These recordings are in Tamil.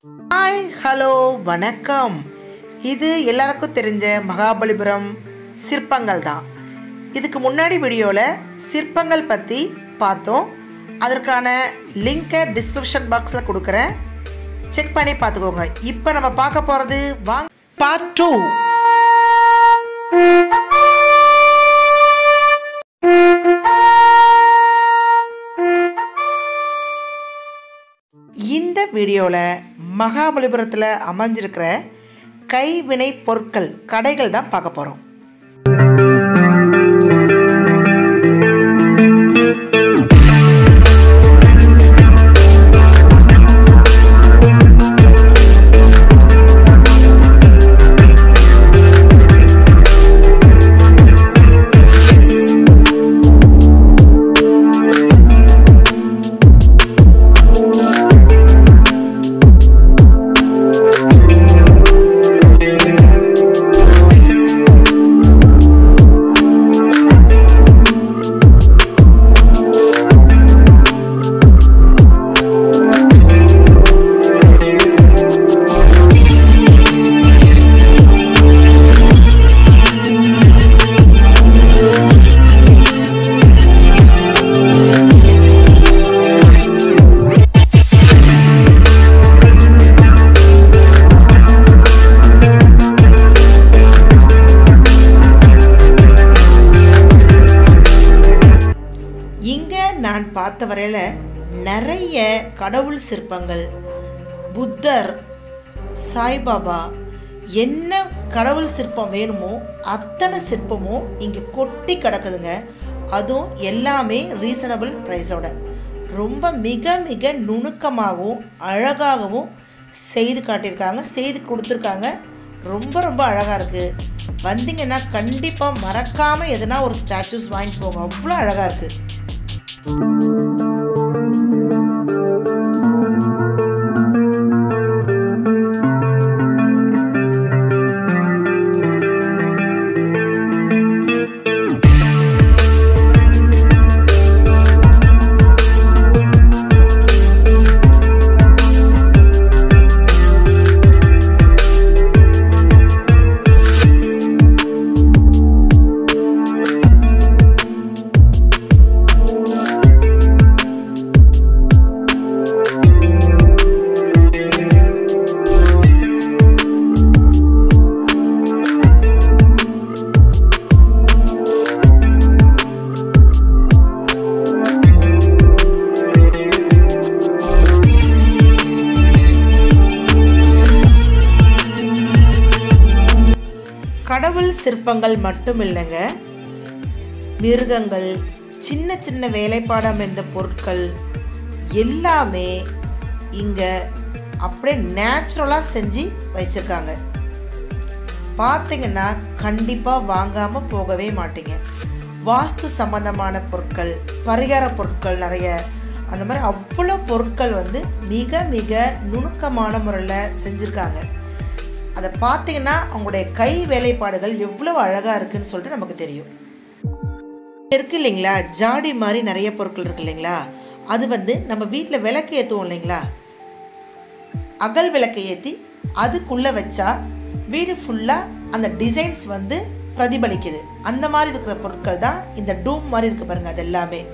ஹாய் ஹலோ வணக்கம் இது எல்லாருக்கும் தெரிஞ்ச மகாபலிபுரம் சிற்பங்கள் தான் இதுக்கு முன்னாடி வீடியோவில் சிற்பங்கள் பற்றி பார்த்தோம் அதற்கான லிங்கை டிஸ்கிரிப்ஷன் பாக்ஸில் கொடுக்குறேன் செக் பண்ணி பார்த்துக்கோங்க இப்போ நம்ம பார்க்க போகிறது வாங்க பார்ட் டூ இந்த வீடியோவில் மகாபலிபுரத்தில் அமைஞ்சிருக்கிற கைவினை பொருட்கள் கடைகள் தான் பார்க்க போகிறோம் இங்கே நான் பார்த்த வரையில் நிறைய கடவுள் சிற்பங்கள் புத்தர் சாய்பாபா என்ன கடவுள் சிற்பம் வேணுமோ அத்தனை சிற்பமும் இங்கே கொட்டி கிடக்குதுங்க அதுவும் எல்லாமே ரீசனபிள் ப்ரைஸோட ரொம்ப மிக மிக நுணுக்கமாகவும் அழகாகவும் செய்து காட்டியிருக்காங்க செய்து கொடுத்துருக்காங்க ரொம்ப ரொம்ப அழகாக இருக்குது வந்தீங்கன்னா கண்டிப்பாக மறக்காமல் எதனா ஒரு ஸ்டாச்சூஸ் வாங்கிட்டு போங்க அவ்வளோ அழகாக இருக்குது கடவுள் சிற்பங்கள் மட்டும் இல்லைங்க மிருகங்கள் சின்ன சின்ன வேலைப்பாடு அமைந்த பொருட்கள் எல்லாமே இங்கே அப்படியே நேச்சுரலாக செஞ்சு வச்சுருக்காங்க பார்த்தீங்கன்னா கண்டிப்பாக வாங்காமல் போகவே மாட்டீங்க வாஸ்து சம்பந்தமான பொருட்கள் பரிகார பொருட்கள் நிறைய அந்த மாதிரி அவ்வளோ பொருட்கள் வந்து மிக மிக நுணுக்கமான முறையில் செஞ்சுருக்காங்க அதை பார்த்தீங்கன்னா அவங்களுடைய கை வேலைப்பாடுகள் எவ்வளோ அழகாக இருக்குன்னு சொல்லிட்டு நமக்கு தெரியும் இருக்கு இல்லைங்களா ஜாடி மாதிரி நிறைய பொருட்கள் இருக்கு இல்லைங்களா அது வந்து நம்ம வீட்டில் விளக்கு ஏற்றுவோம் இல்லைங்களா அகல் விளக்கை ஏற்றி அதுக்குள்ளே வச்சா வீடு ஃபுல்லாக அந்த டிசைன்ஸ் வந்து பிரதிபலிக்குது அந்த மாதிரி இருக்கிற பொருட்கள் தான் இந்த டூம் மாதிரி இருக்கு பாருங்க அது எல்லாமே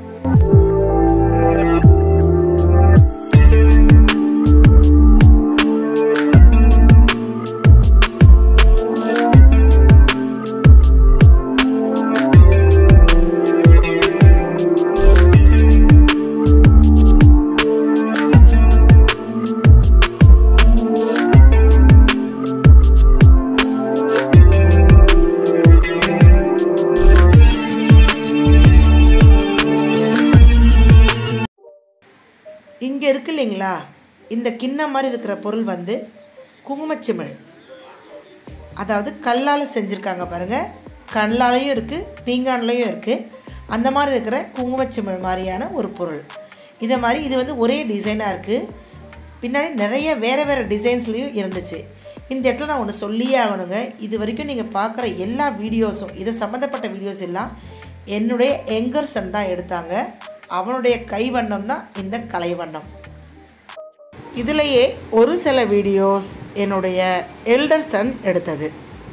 இங்கே இருக்கு இல்லைங்களா இந்த கிண்ணம் மாதிரி இருக்கிற பொருள் வந்து குங்குமச்சிமிழ் அதாவது கல்லால் செஞ்சுருக்காங்க பாருங்கள் கல்லாலையும் இருக்குது பீங்கான்லையும் இருக்குது அந்த மாதிரி இருக்கிற குங்குமச்சிமிழ் மாதிரியான ஒரு பொருள் இதை மாதிரி இது வந்து ஒரே டிசைனாக இருக்குது பின்னாடி நிறைய வேறு வேறு டிசைன்ஸ்லேயும் இருந்துச்சு இந்த இடத்துல நான் ஒன்று சொல்லியே ஆகணுங்க இது வரைக்கும் நீங்கள் பார்க்குற எல்லா வீடியோஸும் இதை சம்மந்தப்பட்ட வீடியோஸ் எல்லாம் என்னுடைய எங்கர் சன் தான் எடுத்தாங்க அவனுடைய கைவண்ணம் தான் இந்த கலைவண்ணம் இதிலேயே ஒரு சில வீடியோஸ் என்னுடைய எல்டர் சன் எடுத்தது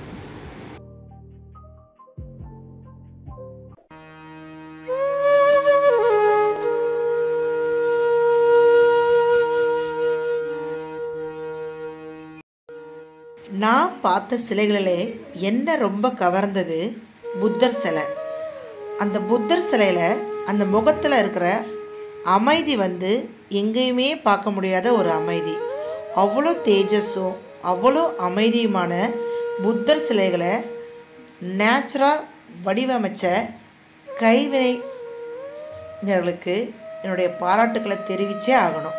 நான் பார்த்த சிலைகளிலே என்ன ரொம்ப கவர்ந்தது புத்தர் சிலை அந்த புத்தர் சிலையில் அந்த முகத்தில் இருக்கிற அமைதி வந்து எங்கேயுமே பார்க்க முடியாத ஒரு அமைதி அவ்வளோ தேஜஸும் அவ்வளோ அமைதியுமான புத்தர் சிலைகளை நேச்சுராக வடிவமைச்ச கைவினைஞர்களுக்கு என்னுடைய பாராட்டுக்களை தெரிவித்தே ஆகணும்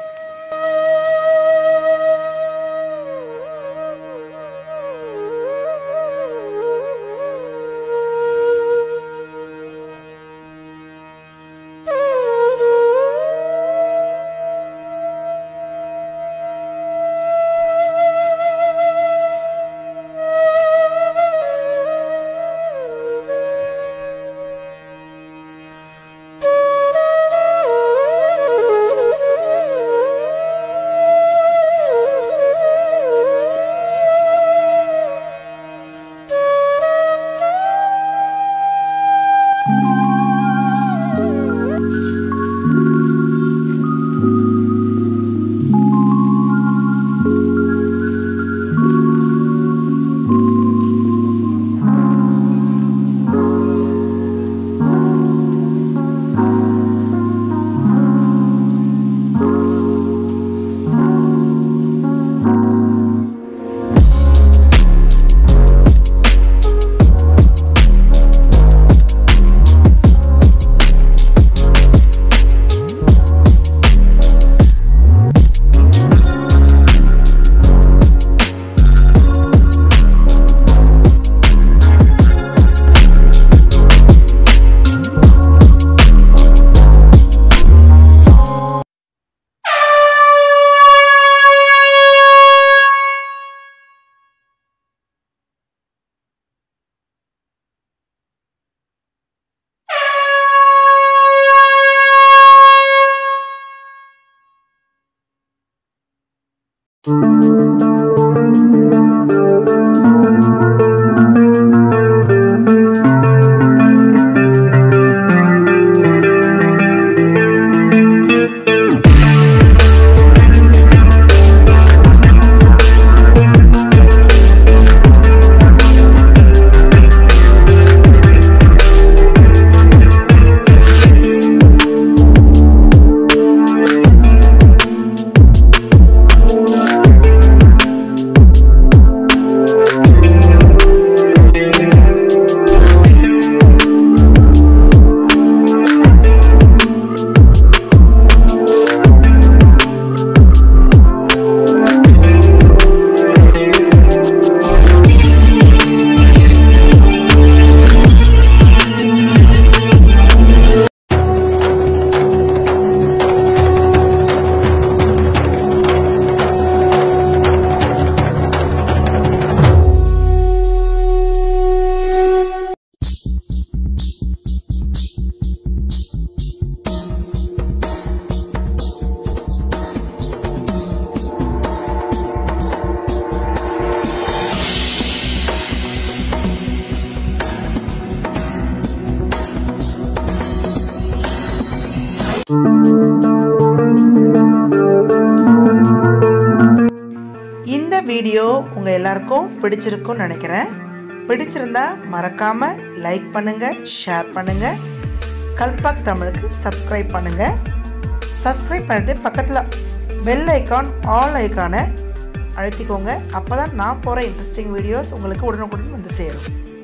இந்த வீடியோ உங்கள் எல்லாருக்கும் பிடிச்சிருக்கும்னு நினைக்கிறேன் பிடிச்சிருந்தா மறக்காமல் லைக் பண்ணுங்கள் ஷேர் பண்ணுங்கள் கல்பாக் தமிழுக்கு சப்ஸ்கிரைப் பண்ணுங்கள் சப்ஸ்கிரைப் பண்ணிட்டு பக்கத்தில் பெல் ஐக்கான் ஆல் ஐக்கானை அழுத்திக்கோங்க அப்போ தான் நான் போகிற இன்ட்ரெஸ்டிங் வீடியோஸ் உங்களுக்கு உடனுக்குடன் வந்து சேரும்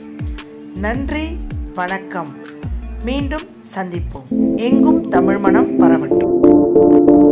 நன்றி வணக்கம் மீண்டும் சந்திப்போம் எங்கும் தமிழ் மனம் பரவட்டும்